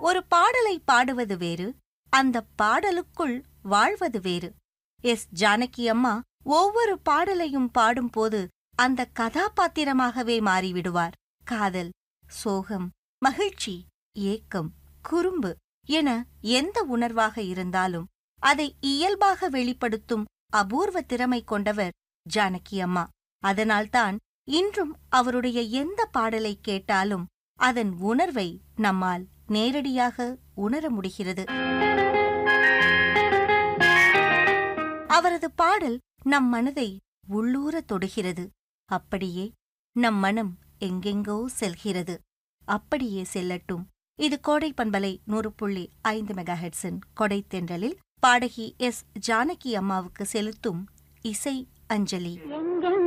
ஒரு பாடலை பாடுவது வேறு அந்த பாடலுக்குள் வாழ்வது வேறு எஸ் ஜானகி அம்மா ஒவ்வொரு பாடலையும் பாடும்போது அந்த கதாபாத்திரமாகவே மாறிவிடுவார் காதல் சோகம் மகிழ்ச்சி ஏக்கம் குறும்பு என எந்த உணர்வாக இருந்தாலும் அதை இயல்பாக வெளிப்படுத்தும் அபூர்வ திறமை கொண்டவர் ஜானகி அம்மா அதனால்தான் இன்றும் அவருடைய எந்த பாடலை கேட்டாலும் அதன் உணர்வை நம்மால் நேரடியாக உணர முடிகிறது அவரது பாடல் நம் மனதை உள்ளூர தொடுகிறது அப்படியே நம் மனம் எங்கெங்கோ செல்கிறது அப்படியே செல்லட்டும் இது கோடை பண்பலை நூறு புள்ளி ஐந்து மெகாஹெட்ஸின் கொடை தென்றலில் பாடகி எஸ் ஜானகி அம்மாவுக்கு செலுத்தும் இசை அஞ்சலி எங்கெங்கோ